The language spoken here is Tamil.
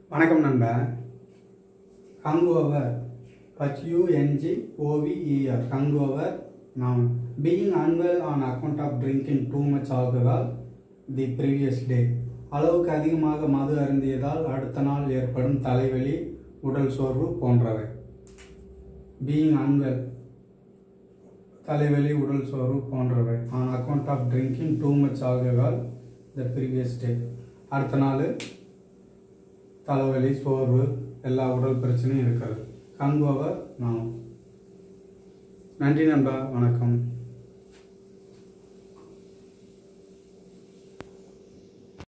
வணக்கம் நண்பா ஹங்கோவர் ஹச்யூஎன்ஜி ஓவிஇஆர் ஹங்கோவர் நான் being unwell on account of drinking too much alcohol the previous day அளவுக்கு அதிகமாக மது அருந்தியதால் அடுத்த நாள் ஏற்படும் தலைவலி உடல் சோர்வு போன்றவை பீயிங் unwell தலைவலி உடல் சோர்வு போன்றவை on account of drinking too much alcohol the previous day அடுத்த நாள் தலைவலி சோர்வு எல்லா உடல் பிரச்சனையும் இருக்கிறது ஹங்கோவர் நான் நன்றி நண்பா வணக்கம்